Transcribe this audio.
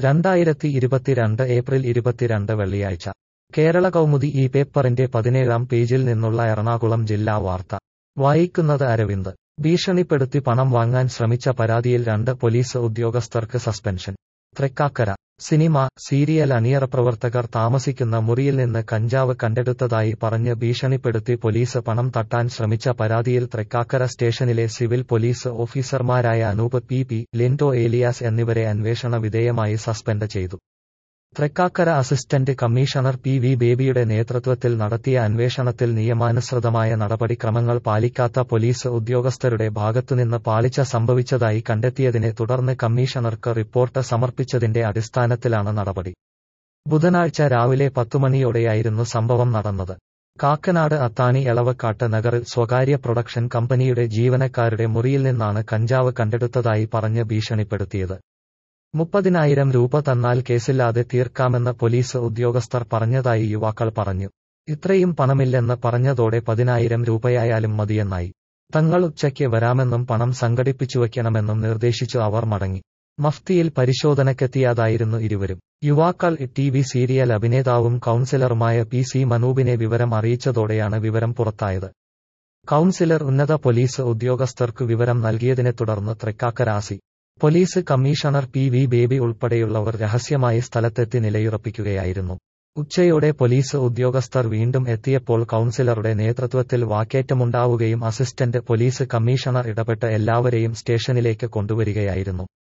രണ്ടായിരത്തി ഇരുപത്തിരണ്ട് ഏപ്രിൽ ഇരുപത്തിരണ്ട് വെള്ളിയാഴ്ച കേരള കൗമുദി ഈ പേപ്പറിന്റെ പതിനേഴാം പേജിൽ നിന്നുള്ള എറണാകുളം ജില്ലാ വാർത്ത വായിക്കുന്നത് അരവിന്ദ് ഭീഷണിപ്പെടുത്തി പണം വാങ്ങാൻ ശ്രമിച്ച പരാതിയിൽ രണ്ട് പോലീസ് ഉദ്യോഗസ്ഥർക്ക് സസ്പെൻഷൻ തൃക്കാക്കര സിനിമ സീരിയൽ അണിയറപ്രവർത്തകർ താമസിക്കുന്ന മുറിയിൽ നിന്ന് കഞ്ചാവ് കണ്ടെടുത്തതായി പറഞ്ഞ് ഭീഷണിപ്പെടുത്തി പോലീസ് പണം തട്ടാൻ ശ്രമിച്ച പരാതിയിൽ തൃക്കാക്കര സ്റ്റേഷനിലെ സിവിൽ പോലീസ് ഓഫീസർമാരായ അനൂപ് പി പി ലിൻഡോ ഏലിയാസ് എന്നിവരെ അന്വേഷണ വിധേയമായി സസ്പെൻഡ് ചെയ്തു Thrikkakara assistant commissioner P V ബേബിയുടെ നേതൃത്വത്തിൽ നടത്തിയ അന്വേഷണത്തിൽ നിയമാനുസൃതമായ നടപടിക്രമങ്ങൾ പാലിക്കാത്ത പോലീസ് ഉദ്യോഗസ്ഥരുടെ ഭാഗത്തുനിന്ന് പാളിച്ച സംഭവിച്ചതായി കണ്ടെത്തിയതിനെ തുടർന്ന് കമ്മീഷണർക്ക് റിപ്പോർട്ട് സമർപ്പിച്ചതിന്റെ അടിസ്ഥാനത്തിലാണ് നടപടി ബുധനാഴ്ച രാവിലെ പത്തുമണിയോടെയായിരുന്നു സംഭവം നടന്നത് കാക്കനാട് അത്താണി എളവക്കാട്ട് നഗറിൽ സ്വകാര്യ പ്രൊഡക്ഷൻ കമ്പനിയുടെ ജീവനക്കാരുടെ മുറിയിൽ നിന്നാണ് കഞ്ചാവ് കണ്ടെടുത്തതായി പറഞ്ഞ് ഭീഷണിപ്പെടുത്തിയത് മുപ്പതിനായിരം രൂപ തന്നാൽ കേസില്ലാതെ തീർക്കാമെന്ന് പോലീസ് ഉദ്യോഗസ്ഥർ പറഞ്ഞതായി യുവാക്കൾ പറഞ്ഞു ഇത്രയും പണമില്ലെന്ന് പറഞ്ഞതോടെ പതിനായിരം രൂപയായാലും മതിയെന്നായി തങ്ങൾ ഉച്ചയ്ക്ക് വരാമെന്നും പണം സംഘടിപ്പിച്ചുവയ്ക്കണമെന്നും നിർദ്ദേശിച്ചു അവർ മടങ്ങി മഫ്തിയിൽ പരിശോധനയ്ക്കെത്തിയതായിരുന്നു ഇരുവരും യുവാക്കൾ ടി വി സീരിയൽ അഭിനേതാവും കൌൺസിലറുമായ പി സി മനൂപിനെ വിവരം അറിയിച്ചതോടെയാണ് വിവരം പുറത്തായത് കൌൺസിലർ ഉന്നത പോലീസ് ഉദ്യോഗസ്ഥർക്കു വിവരം നൽകിയതിനെ തുടർന്ന് തൃക്കാക്കരാസി police commissioner P V Baby ഉൾപ്പെടെയുള്ളവർ രഹസ്യമായി സ്ഥലത്തെത്തി നിലയുറപ്പിക്കുകയായിരുന്നു ഉച്ചയോടെ പോലീസ് ഉദ്യോഗസ്ഥർ വീണ്ടും എത്തിയപ്പോൾ കൌൺസിലറുടെ നേതൃത്വത്തിൽ വാക്കേറ്റമുണ്ടാവുകയും അസിസ്റ്റന്റ് പോലീസ് കമ്മീഷണർ ഇടപെട്ട് എല്ലാവരെയും സ്റ്റേഷനിലേക്ക് കൊണ്ടുവരികയായിരുന്നു